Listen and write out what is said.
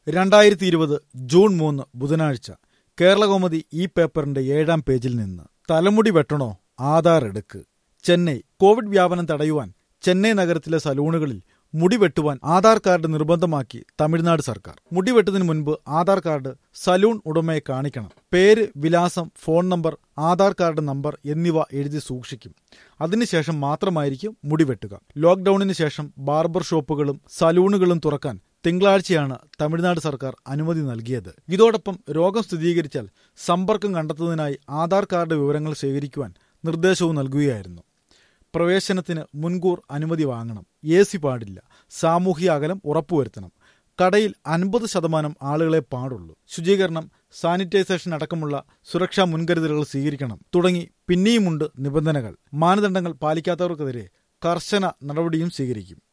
രണ്ടായിരത്തി ഇരുപത് ജൂൺ മൂന്ന് ബുധനാഴ്ച കേരളകൗമുദി ഈ പേപ്പറിന്റെ ഏഴാം പേജിൽ നിന്ന് തലമുടി വെട്ടണോ ആധാർ എടുക്ക് ചെന്നൈ കോവിഡ് വ്യാപനം തടയുവാൻ ചെന്നൈ നഗരത്തിലെ സലൂണുകളിൽ മുടി വെട്ടുവാൻ ആധാർ കാർഡ് നിർബന്ധമാക്കി തമിഴ്നാട് സർക്കാർ മുടി വെട്ടുന്നതിന് മുൻപ് ആധാർ കാർഡ് സലൂൺ ഉടമയെ കാണിക്കണം പേര് വിലാസം phone number Aadhaar card number എന്നിവ എഴുതി സൂക്ഷിക്കും അതിനുശേഷം മാത്രമായിരിക്കും മുടി വെട്ടുക ലോക്ഡൌണിന് ശേഷം ബാർബർ ഷോപ്പുകളും സലൂണുകളും തുറക്കാൻ തിങ്കളാഴ്ചയാണ് തമിഴ്നാട് സർക്കാർ അനുമതി നൽകിയത് ഇതോടൊപ്പം രോഗം സ്ഥിരീകരിച്ചാൽ സമ്പർക്കം കണ്ടെത്തുന്നതിനായി ആധാർ കാർഡ് വിവരങ്ങൾ ശേഖരിക്കുവാൻ നിർദ്ദേശവും നൽകുകയായിരുന്നു പ്രവേശനത്തിന് മുൻകൂർ അനുമതി വാങ്ങണം എ സി പാടില്ല സാമൂഹിക അകലം ഉറപ്പുവരുത്തണം കടയിൽ അൻപത് ശതമാനം ആളുകളെ പാടുള്ളൂ ശുചീകരണം സാനിറ്റൈസേഷൻ അടക്കമുള്ള സുരക്ഷാ മുൻകരുതലുകൾ സ്വീകരിക്കണം തുടങ്ങി പിന്നെയുമുണ്ട് നിബന്ധനകൾ മാനദണ്ഡങ്ങൾ പാലിക്കാത്തവർക്കെതിരെ കർശന നടപടിയും സ്വീകരിക്കും